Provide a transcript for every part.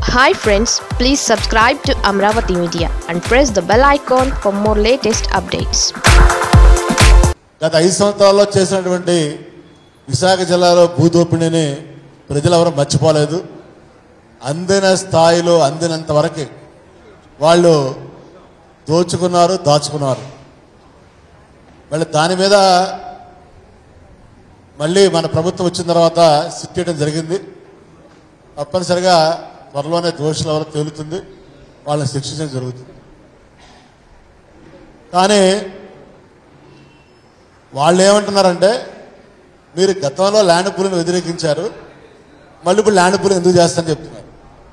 Hi friends please subscribe to Amaravati media and press the bell icon for more latest updates గత ఐదు సంవత్సరాల్లో చేసినటువంటి విశాఖ జిల్లాలో భూదోపిడిని ప్రజలు ఎవరు మర్చిపోలేదు అందిన స్థాయిలో అందినంత వరకు వాళ్ళు దోచుకున్నారు దాచుకున్నారు మళ్ళీ దాని మీద మళ్ళీ మన ప్రభుత్వం వచ్చిన తర్వాత సిట్ చేయడం జరిగింది తప్పనిసరిగా త్వరలోనే దోషులు ఎవరు తేలుతుంది వాళ్ళని శిక్షించడం జరుగుతుంది కానీ వాళ్ళు ఏమంటున్నారంటే మీరు గతంలో ల్యాండ్ పూలింగ్ వ్యతిరేకించారు మళ్ళీ ఇప్పుడు ల్యాండ్ పూలింగ్ ఎందుకు చేస్తారని చెప్తున్నారు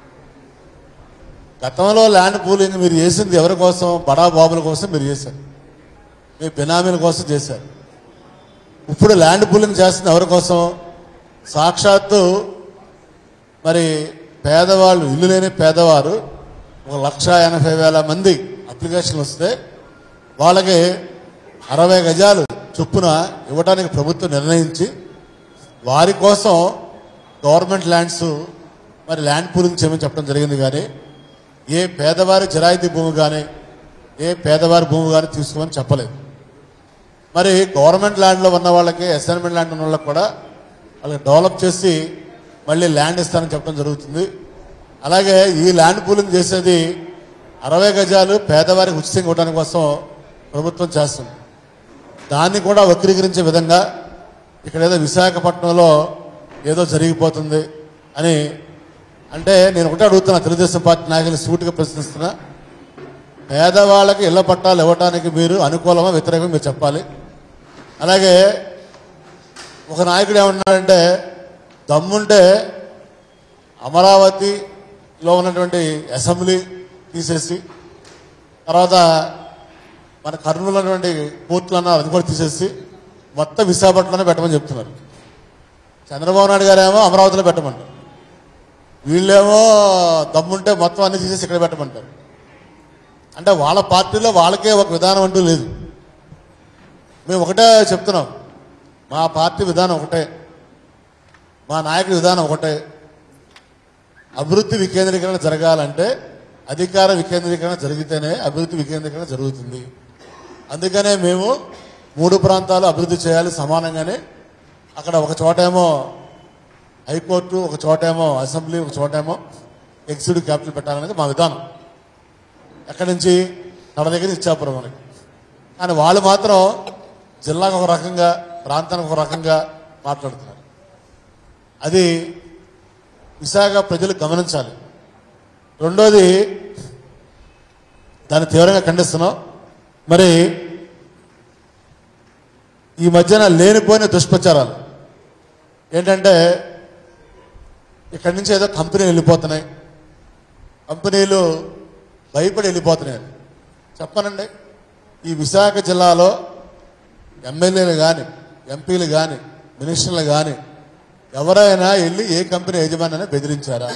గతంలో ల్యాండ్ పూలింగ్ మీరు చేసింది ఎవరి కోసం బడా బాబుల కోసం మీరు చేశారు మీ బినామీల కోసం చేశారు ఇప్పుడు ల్యాండ్ పూలింగ్ చేస్తుంది ఎవరి కోసం సాక్షాత్తు మరి పేదవాళ్ళు ఇల్లు లేని పేదవారు ఒక లక్ష ఎనభై వేల మంది అప్లికేషన్లు వస్తే వాళ్ళకి అరవై గజాలు చొప్పున ఇవ్వడానికి ప్రభుత్వం నిర్ణయించి వారి కోసం గవర్నమెంట్ ల్యాండ్స్ మరి ల్యాండ్ పూలింగ్ చేయమని చెప్పడం జరిగింది కానీ ఏ పేదవారి జిరాయితీ భూమి కానీ ఏ పేదవారి భూమి కానీ తీసుకోమని చెప్పలేదు మరి గవర్నమెంట్ ల్యాండ్లో ఉన్న వాళ్ళకి అసైన్మెంట్ ల్యాండ్ ఉన్న వాళ్ళకి కూడా వాళ్ళకి డెవలప్ చేసి మళ్ళీ ల్యాండ్ ఇస్తానని చెప్పడం జరుగుతుంది అలాగే ఈ ల్యాండ్ పూలింగ్ చేసేది అరవై గజాలు పేదవారికి ఉచితంగా ఇవ్వడానికి కోసం ప్రభుత్వం చేస్తుంది దాన్ని కూడా వక్రీకరించే విధంగా ఇక్కడ ఏదో విశాఖపట్నంలో ఏదో జరిగిపోతుంది అని అంటే నేను ఒకటే అడుగుతున్నా తెలుగుదేశం పార్టీ నాయకులు సూటిగా ప్రశ్నిస్తున్నా పేదవాళ్ళకి ఇళ్ల పట్టాలు ఇవ్వడానికి మీరు అనుకూలమా వ్యతిరేకమా మీరు చెప్పాలి అలాగే ఒక నాయకుడు ఏమన్నాడంటే దమ్ముంటే అమరావతిలో ఉన్నటువంటి అసెంబ్లీ తీసేసి తర్వాత మన కర్నూలు ఉన్నటువంటి కోర్టులు అన్నారు అది కూడా తీసేసి మొత్తం విశాఖపట్నంలోనే పెట్టమని చెప్తున్నారు చంద్రబాబు నాయుడు గారేమో అమరావతిలో పెట్టమంటారు వీళ్ళేమో దమ్ముంటే మొత్తం అన్ని తీసేసి ఇక్కడ పెట్టమంటారు అంటే వాళ్ళ పార్టీలో వాళ్ళకే ఒక విధానం అంటూ లేదు మేము ఒకటే చెప్తున్నాం మా పార్టీ విధానం ఒకటే మా నాయకుడి విధానం ఒకటే అభివృద్ధి వికేంద్రీకరణ జరగాలంటే అధికార వికేంద్రీకరణ జరిగితేనే అభివృద్ధి వికేంద్రీకరణ జరుగుతుంది అందుకనే మేము మూడు ప్రాంతాలు అభివృద్ధి చేయాలి సమానంగానే అక్కడ ఒక చోటేమో హైకోర్టు ఒక చోటేమో అసెంబ్లీ ఒక చోటేమో ఎగ్జిక్యూటివ్ క్యాపిటల్ పెట్టాలనేది మా విధానం ఎక్కడి నుంచి తన దగ్గర ఇచ్చాపురం మనకి కానీ వాళ్ళు మాత్రం జిల్లాకు ఒక రకంగా ప్రాంతానికి ఒక రకంగా మాట్లాడుతున్నారు అది విశాఖ ప్రజలు గమనించాలి రెండోది దాన్ని తీవ్రంగా ఖండిస్తున్నాం మరి ఈ మధ్యన లేనిపోయిన దుష్ప్రచారాలు ఏంటంటే ఇక్కడి నుంచి ఏదో కంపెనీలు వెళ్ళిపోతున్నాయి కంపెనీలు భయపడి వెళ్ళిపోతున్నాయి చెప్పనండి ఈ విశాఖ జిల్లాలో ఎమ్మెల్యేలు కానీ ఎంపీలు కానీ మినిస్టర్లు కానీ ఎవరైనా వెళ్ళి ఏ కంపెనీ యజమాని బెదిరించారా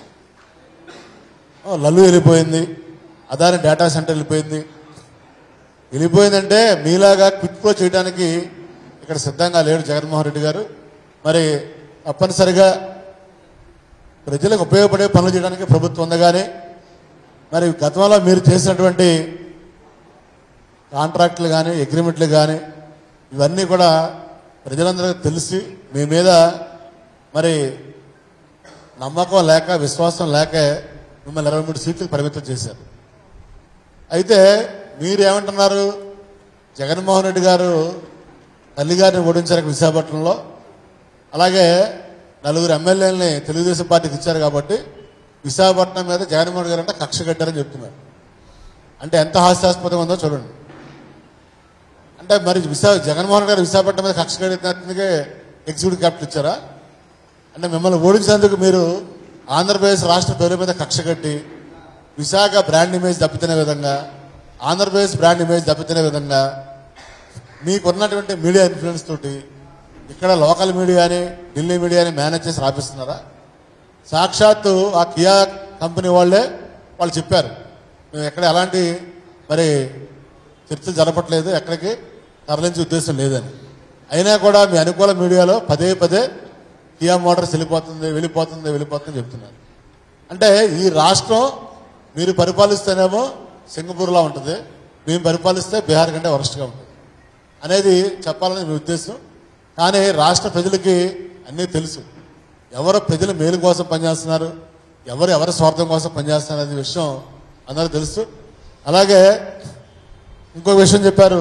ఓ, లల్లు వెళ్ళిపోయింది అదాని డేటా సెంటర్ వెళ్ళిపోయింది వెళ్ళిపోయిందంటే మీలాగా క్విక్ ప్రో చేయడానికి ఇక్కడ సిద్ధంగా లేడు జగన్మోహన్ రెడ్డి గారు మరి తప్పనిసరిగా ప్రజలకు ఉపయోగపడే పనులు చేయడానికి ప్రభుత్వం ఉంది కానీ మరి గతంలో మీరు చేసినటువంటి కాంట్రాక్టులు కానీ అగ్రిమెంట్లు కానీ ఇవన్నీ కూడా ప్రజలందరికీ తెలిసి మీ మీద మరి నమ్మకం లేక విశ్వాసం లేక మిమ్మల్ని ఇరవై మూడు సీట్లు పరిమితం చేశారు అయితే మీరేమంటున్నారు జగన్మోహన్ రెడ్డి గారు తల్లిగారిని ఓడించారు విశాఖపట్నంలో అలాగే నలుగురు ఎమ్మెల్యేలని తెలుగుదేశం పార్టీకి ఇచ్చారు కాబట్టి విశాఖపట్నం మీద జగన్మోహన్ గారు అంటే కక్ష కట్టారని చెప్తున్నారు అంటే ఎంత హాస్యాస్పదంగా ఉందో చూడండి అంటే మరి విశాఖ జగన్మోహన్ గారు విశాఖపట్నం మీద కక్ష కట్టినట్టుగా ఎగ్జిక్యూటివ్ క్యాపిటల్ ఇచ్చారా అంటే మిమ్మల్ని ఓడించేందుకు మీరు ఆంధ్రప్రదేశ్ రాష్ట్ర పేరు మీద కక్ష కట్టి విశాఖ బ్రాండ్ ఇమేజ్ దెబ్బతినే విధంగా ఆంధ్రప్రదేశ్ బ్రాండ్ ఇమేజ్ దెబ్బతినే విధంగా మీకున్నటువంటి మీడియా ఇన్ఫ్లుయెన్స్ తోటి ఇక్కడ లోకల్ మీడియాని ఢిల్లీ మీడియాని మేనేజ్ చేసి రాపిస్తున్నారా సాక్షాత్తు ఆ కియా కంపెనీ వాళ్ళే వాళ్ళు చెప్పారు మేము ఎక్కడ ఎలాంటి మరి చర్చలు జరపట్లేదు ఎక్కడికి తరలించే ఉద్దేశం లేదని అయినా కూడా మీ అనుకూల మీడియాలో పదే పదే కియా మోటార్స్ వెళ్ళిపోతుంది వెళ్ళిపోతుంది వెళ్ళిపోతుంది చెప్తున్నారు అంటే ఈ రాష్ట్రం మీరు పరిపాలిస్తేనేమో సింగపూర్లా ఉంటుంది మేము పరిపాలిస్తే బీహార్ కంటే వరస్ట్గా ఉంటుంది అనేది చెప్పాలని మీ ఉద్దేశం కానీ రాష్ట్ర ప్రజలకి అన్నీ తెలుసు ఎవరు ప్రజల మేలు కోసం పనిచేస్తున్నారు ఎవరు ఎవరి స్వార్థం కోసం పనిచేస్తున్నారు అనే విషయం అందరూ తెలుసు అలాగే ఇంకొక విషయం చెప్పారు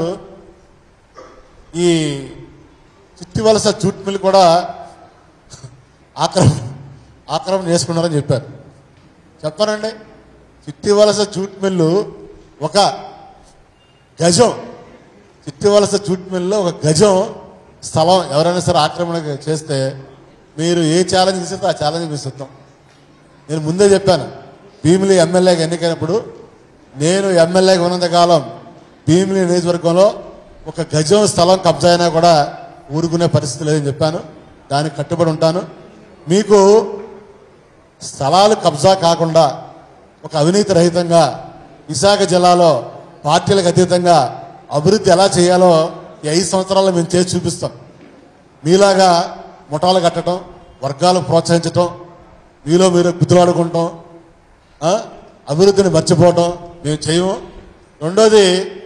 ఈ చిట్టి వలస జూట్ మిల్ కూడా ఆక్రమణ ఆక్రమణ చేసుకున్నారని చెప్పారు చెప్పానండి చిట్టి వలస జూట్ మిల్లు ఒక గజం చిట్టి వలస జూట్ మిల్లు ఒక గజం స్థలం ఎవరైనా సరే ఆక్రమణ చేస్తే మీరు ఏ ఛాలెంజ్ ఇస్తే ఆ ఛాలెంజ్ మీరు సిద్ధం నేను ముందే చెప్పాను భీమిలి ఎమ్మెల్యేగా ఎన్నికైనప్పుడు నేను ఎమ్మెల్యేగా ఉన్నంత కాలం భీమిలి నియోజకవర్గంలో ఒక గజం స్థలం కబ్జా అయినా కూడా ఊరుకునే పరిస్థితి లేదని చెప్పాను దానికి కట్టుబడి ఉంటాను మీకు స్థలాలు కబ్జా కాకుండా ఒక అవినీతి రహితంగా విశాఖ జిల్లాలో పార్టీలకు అతీతంగా అభివృద్ధి ఎలా చేయాలో ఈ ఐదు సంవత్సరాల్లో మేము చేసి చూపిస్తాం మీలాగా ముఠాలు కట్టడం వర్గాలు ప్రోత్సహించటం మీలో మీరు గుద్దులాడుకుంటాం ఆ? అభివృద్ధిని మర్చిపోవటం మేము చేయము రెండోది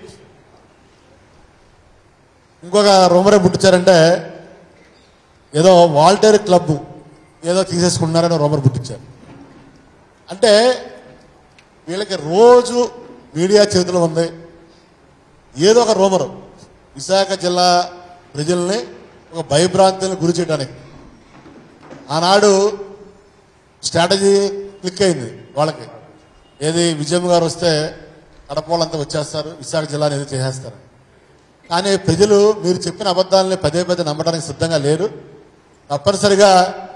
ఇంకొక రూమరే పుట్టించారంటే ఏదో వాల్టేర్ క్లబ్ ఏదో తీసేసుకున్నారని రూమర్ పుట్టించారు అంటే వీళ్ళకి రోజు మీడియా చేతిలో ఉంది ఏదో ఒక రూమరు విశాఖ జిల్లా ప్రజల్ని ఒక భయభ్రాంతులను గురి చేయడానికి ఆనాడు స్ట్రాటజీ క్లిక్ అయింది వాళ్ళకి ఏది విజయం గారు వస్తే కడప వాళ్ళంతా వచ్చేస్తారు విశాఖ జిల్లాని ఏదో చేసేస్తారు కానీ ప్రజలు మీరు చెప్పిన అబద్ధాలని పదే పదే నమ్మడానికి సిద్ధంగా లేరు తప్పనిసరిగా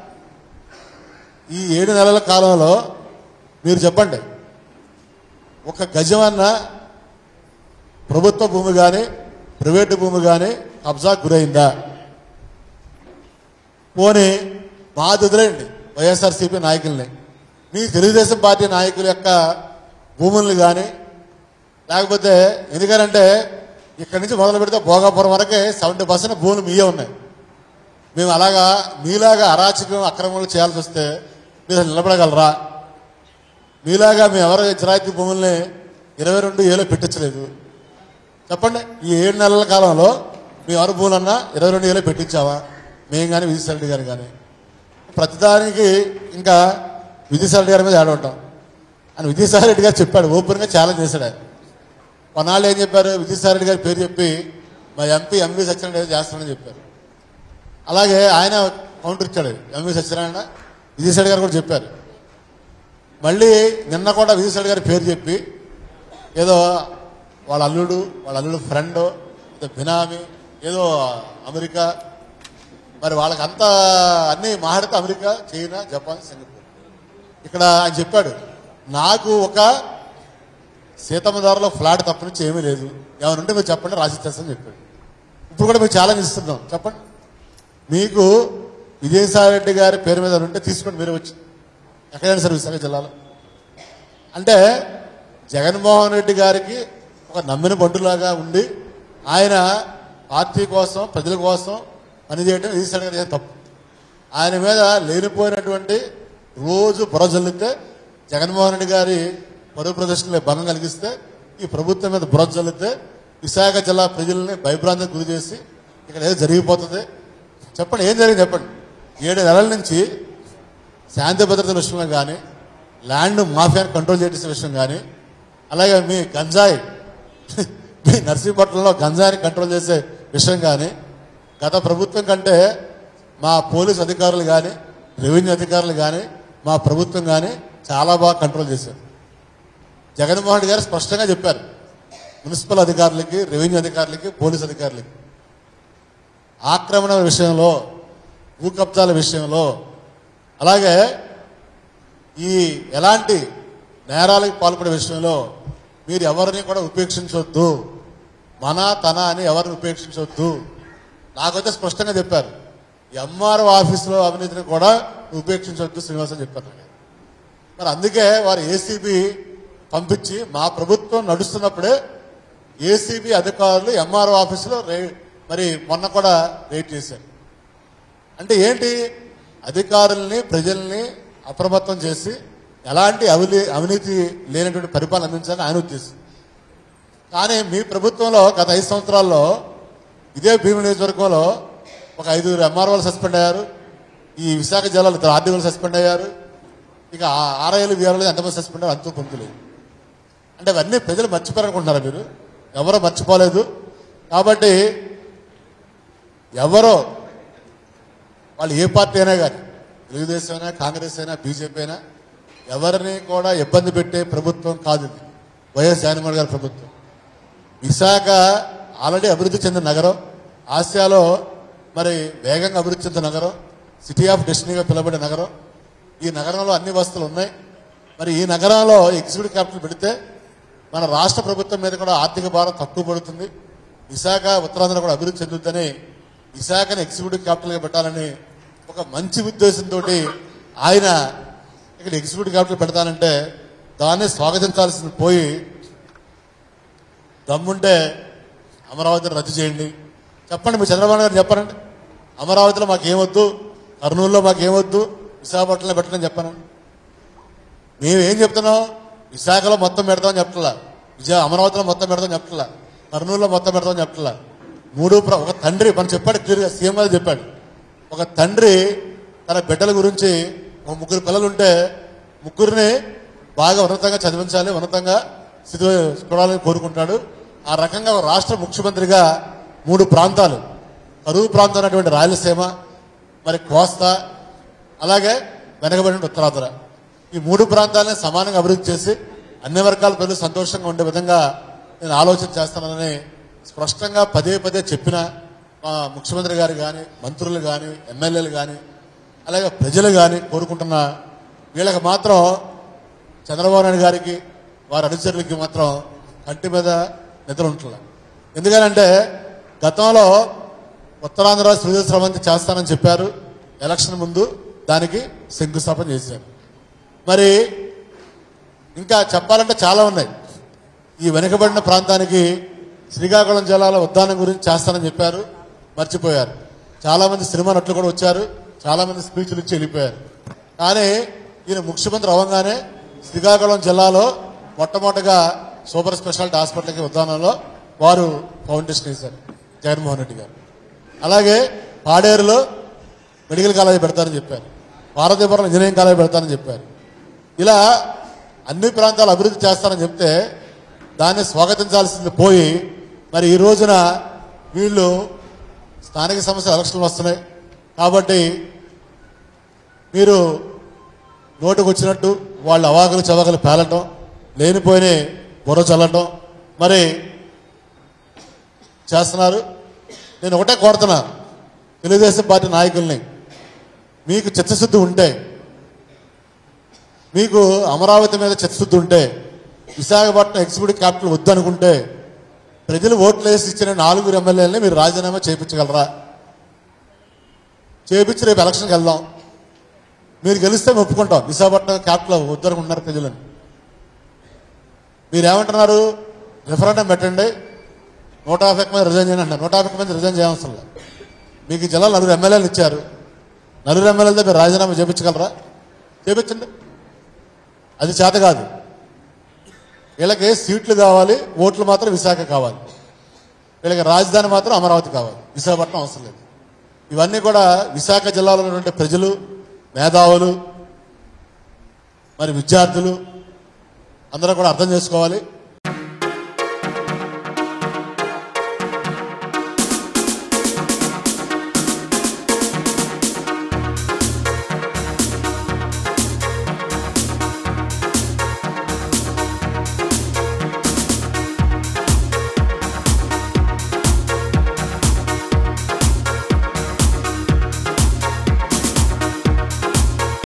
ఈ ఏడు నెలల కాలంలో మీరు చెప్పండి ఒక గజమన్న ప్రభుత్వ భూమి కానీ ప్రైవేటు భూమి కానీ కబ్జా గురైందా పోనీ బాధ వదిలేయండి వైఎస్ఆర్సీపీ నాయకుల్ని మీ తెలుగుదేశం పార్టీ నాయకుల యొక్క భూముల్ని కానీ లేకపోతే ఎందుకనంటే ఇక్కడి నుంచి మొదలు పెడితే భోగాపురం వరకే సెవెంటీ పర్సెంట్ భూములు మీయే ఉన్నాయి మేము అలాగా మీలాగా అరాచకం అక్రమాలు చేయాల్సి వస్తే మీరు అసలు నిలబడగలరా మీలాగా మేము ఎవరు ఇజ్రాయితీ భూముల్ని ఇరవై రెండు ఏలో పెట్టించలేదు చెప్పండి ఈ ఏడు నెలల కాలంలో మేము ఎవరి భూములన్నా ఇరవై రెండు ఏలో పెట్టించావా మేము కానీ విజయసాయి రెడ్డి గారు కానీ ప్రతిదానికి ఇంకా విజయసాయి రెడ్డి గారి మీద ఆడుంటాం అని విజయసాయి రెడ్డి గారు చెప్పాడు ఓపెన్గా ఛాలెంజ్ చేశాడు ఆయన కొన్నాళ్ళు ఏం చెప్పారు విజయసాయి రెడ్డి గారి పేరు చెప్పి మా ఎంపీ ఎంవి సత్యనారాయణ ఏదో చేస్తానని చెప్పారు అలాగే ఆయన కౌంటర్ ఇచ్చాడు ఎంవి సత్యనారాయణ విజయసాయి రెడ్డి గారు కూడా చెప్పారు మళ్ళీ నిన్న కూడా విజయసాయి గారి పేరు చెప్పి ఏదో వాళ్ళ అల్లుడు వాళ్ళ అల్లుడు ఫ్రెండ్ ఏదో బినామీ ఏదో అమెరికా మరి వాళ్ళకి అంతా అన్ని మాట్లాడితే అమెరికా చైనా జపాన్ సింగపూర్ ఇక్కడ ఆయన చెప్పాడు నాకు ఒక సీతమ్మదారులో ఫ్లాట్ తప్ప నుంచి ఏమీ లేదు ఏమైనా ఉంటే మీరు చెప్పండి రాసిచ్చేస్తాను చెప్పాడు ఇప్పుడు కూడా మీరు ఛాలెంజ్ ఇస్తున్నాం చెప్పండి మీకు విజయసాయి రెడ్డి గారి పేరు మీద ఉంటే తీసుకోండి మీరు వచ్చి ఎక్కడైనా సరే విశాఖ జిల్లాలో అంటే జగన్మోహన్ రెడ్డి గారికి ఒక నమ్మిన బంటులాగా ఉండి ఆయన పార్టీ కోసం ప్రజల కోసం పనిచేయడం విజయసాయి గారు చేసిన తప్పు ఆయన మీద లేనిపోయినటువంటి రోజు బురజల్లితే జగన్మోహన్ రెడ్డి గారి పరువు ప్రదర్శనలో భంగం కలిగిస్తే ఈ ప్రభుత్వం మీద బురద జల్లితే విశాఖ జిల్లా ప్రజల్ని భయభ్రాంతికి గురి చేసి ఇక్కడ ఏదో జరిగిపోతుంది చెప్పండి ఏం జరిగింది చెప్పండి ఏడు నెలల నుంచి శాంతి భద్రతల విషయంలో కానీ ల్యాండ్ మాఫియాని కంట్రోల్ చేసే విషయం కానీ అలాగే మీ గంజాయి మీ నర్సీపట్నంలో గంజాయిని కంట్రోల్ చేసే విషయం కానీ గత ప్రభుత్వం కంటే మా పోలీస్ అధికారులు కానీ రెవెన్యూ అధికారులు కానీ మా ప్రభుత్వం కానీ చాలా బాగా కంట్రోల్ చేశారు జగన్మోహన్ రెడ్డి గారు స్పష్టంగా చెప్పారు మున్సిపల్ అధికారులకి రెవెన్యూ అధికారులకి పోలీస్ అధికారులకి ఆక్రమణ విషయంలో భూ కబ్జాల విషయంలో అలాగే ఈ ఎలాంటి నేరాలకు పాల్పడే విషయంలో మీరు ఎవరిని కూడా ఉపేక్షించవద్దు మన తన అని ఎవరిని ఉపేక్షించవద్దు నాకైతే స్పష్టంగా చెప్పారు ఎంఆర్ఓ ఆఫీసులో అవినీతిని కూడా ఉపేక్షించవద్దు శ్రీనివాస్ అని చెప్పారు నాకు. మరి అందుకే వారు ఏసీబీ పంపించి మా ప్రభుత్వం నడుస్తున్నప్పుడే ఏసీబీ అధికారులు ఎంఆర్ఓ ఆఫీసులో రే మరి మొన్న కూడా రేట్ చేశారు అంటే ఏంటి అధికారుల్ని ప్రజల్ని అప్రమత్తం చేసి ఎలాంటి అవినీ అవినీతి లేనటువంటి పరిపాలన అందించాలని ఆయన ఉద్దేశం కానీ మీ ప్రభుత్వంలో గత ఐదు సంవత్సరాల్లో ఇదే భీమ నియోజకవర్గంలో ఒక ఐదుగురు ఎంఆర్ఓలు సస్పెండ్ అయ్యారు ఈ విశాఖ జిల్లాలో ఇద్దరు ఆర్డీఓలు సస్పెండ్ అయ్యారు ఇక ఆర్ఐలు వీఆర్ఓలు ఎంతమంది సస్పెండ్ అయ్యారు అంతూ పొందులేదు అంటే అవన్నీ ప్రజలు మర్చిపోయారనుకుంటున్నారా మీరు ఎవరో మర్చిపోలేదు కాబట్టి ఎవరో వాళ్ళు ఏ పార్టీ అయినా కానీ తెలుగుదేశం అయినా కాంగ్రెస్ అయినా బీజేపీ అయినా ఎవరిని కూడా ఇబ్బంది పెట్టే ప్రభుత్వం కాదు ఇది వైఎస్ జగన్మోహన్ గారి ప్రభుత్వం విశాఖ ఆల్రెడీ అభివృద్ధి చెందిన నగరం ఆసియాలో మరి వేగంగా అభివృద్ధి చెందిన నగరం సిటీ ఆఫ్ డెస్టినీగా పిలువబడే నగరం ఈ నగరంలో అన్ని వస్తువులు ఉన్నాయి మరి ఈ నగరంలో ఎగ్జిక్యూటివ్ క్యాపిటల్ పెడితే మన రాష్ట్ర ప్రభుత్వం మీద కూడా ఆర్థిక భారం తక్కువ పడుతుంది విశాఖ ఉత్తరాంధ్ర కూడా అభివృద్ధి చెందుతుందని విశాఖని ఎగ్జిక్యూటివ్ క్యాపిటల్గా పెట్టాలని ఒక మంచి ఉద్దేశంతో ఆయన ఇక్కడ ఎగ్జిక్యూటివ్ క్యాపిటల్ పెడతానంటే దాన్ని స్వాగతించాల్సింది పోయి దమ్ముంటే అమరావతిని రద్దు చేయండి చెప్పండి మీ చంద్రబాబు గారు చెప్పండి అమరావతిలో మాకేమొద్దు కర్నూలులో మాకేమొద్దు విశాఖపట్నంలో పెట్టడం చెప్పను మేము ఏం చెప్తున్నాం విశాఖలో మొత్తం పెడతామని చెప్పట్లా విజయ అమరావతిలో మొత్తం పెడతామని చెప్పట్లా కర్నూలులో మొత్తం పెడతామని చెప్పట్లా మూడు ప్ర- ఒక తండ్రి మనం చెప్పాడు క్లియర్గా సీఎం గారు చెప్పాడు ఒక తండ్రి తన బిడ్డల గురించి ఒక ముగ్గురు పిల్లలు ఉంటే ముగ్గురిని బాగా ఉన్నతంగా చదివించాలి ఉన్నతంగా స్థితి చూడాలని కోరుకుంటాడు ఆ రకంగా ఒక రాష్ట్ర ముఖ్యమంత్రిగా మూడు ప్రాంతాలు కరువు ప్రాంతం అయినటువంటి రాయలసీమ మరి కోస్తా అలాగే వెనకబడిన ఉత్తరాంధ్ర ఈ మూడు ప్రాంతాలని సమానంగా అభివృద్ధి చేసి అన్ని వర్గాల ప్రజలు సంతోషంగా ఉండే విధంగా నేను ఆలోచన చేస్తానని స్పష్టంగా పదే పదే చెప్పిన మా ముఖ్యమంత్రి గారు కానీ మంత్రులు కానీ ఎమ్మెల్యేలు కానీ అలాగే ప్రజలు కానీ కోరుకుంటున్న వీళ్ళకి మాత్రం చంద్రబాబు నాయుడు గారికి వారి అనుచరులకి మాత్రం కంటి మీద నిద్ర ఉంటున్నారు ఎందుకనంటే గతంలో ఉత్తరాంధ్ర సువిధ స్రవంతి చేస్తానని చెప్పారు ఎలక్షన్ ముందు దానికి శంకుస్థాపన చేశారు మరి ఇంకా చెప్పాలంటే చాలా ఉన్నాయి ఈ వెనుకబడిన ప్రాంతానికి శ్రీకాకుళం జిల్లాలో ఉద్దానం గురించి చేస్తానని చెప్పారు మర్చిపోయారు చాలా మంది సినిమా నటులు కూడా వచ్చారు చాలా మంది స్పీచ్లు ఇచ్చి వెళ్ళిపోయారు కానీ ఈయన ముఖ్యమంత్రి అవ్వగానే శ్రీకాకుళం జిల్లాలో మొట్టమొదటిగా సూపర్ స్పెషాలిటీ హాస్పిటల్కి ఉద్దానంలో వారు ఫౌండేషన్ వేశారు జగన్మోహన్ రెడ్డి గారు అలాగే పాడేరులో మెడికల్ కాలేజ్ పెడతారని చెప్పారు పార్వతీపురం ఇంజనీరింగ్ కాలేజ్ పెడతారని చెప్పారు ఇలా అన్ని ప్రాంతాలు అభివృద్ధి చేస్తారని చెప్తే దాన్ని స్వాగతించాల్సింది పోయి మరి ఈ రోజున వీళ్ళు స్థానిక సంస్థల ఎలక్షన్లు వస్తున్నాయి కాబట్టి మీరు నోటుకు వచ్చినట్టు వాళ్ళు అవాకులు చవాకులు పేలటం లేనిపోయిన బుర్ర చల్లటం మరి చేస్తున్నారు నేను ఒకటే కోరుతున్నా తెలుగుదేశం పార్టీ నాయకుల్ని మీకు చిత్తశుద్ధి ఉంటే మీకు అమరావతి మీద చిత్తశుద్ధి ఉంటే విశాఖపట్నం ఎగ్జిక్యూటివ్ క్యాపిటల్ వద్దనుకుంటే ప్రజలు ఓట్లు వేసి ఇచ్చిన నాలుగురు ఎమ్మెల్యేలని మీరు రాజీనామా చేయించగలరా చేయించి రేపు ఎలక్షన్కి వెళ్దాం మీరు గెలిస్తే మేము ఒప్పుకుంటాం విశాఖపట్నం క్యాపిటల్ వద్దనుకుంటున్నారు ప్రజలని మీరేమంటున్నారు రిఫరెండం పెట్టండి నూట యాభై ఒక్క మంది రిజైన్ చేయండి అంటున్నారు నూట యాభై ఒక్క మంది రిజైన్ చేయవలసిన లేదు. మీకు ఈ జిల్లాలో నలుగురు ఎమ్మెల్యేలు ఇచ్చారు నలుగురు ఎమ్మెల్యేలతో మీరు రాజీనామా చేయించగలరా చేయించండి అది చేత కాదు వీళ్ళకి సీట్లు కావాలి ఓట్లు మాత్రం విశాఖ కావాలి వీళ్ళకి రాజధాని మాత్రం అమరావతి కావాలి విశాఖపట్నం అవసరం లేదు ఇవన్నీ కూడా విశాఖ జిల్లాలో ఉన్నటువంటి ప్రజలు మేధావులు మరి విద్యార్థులు అందరూ కూడా అర్థం చేసుకోవాలి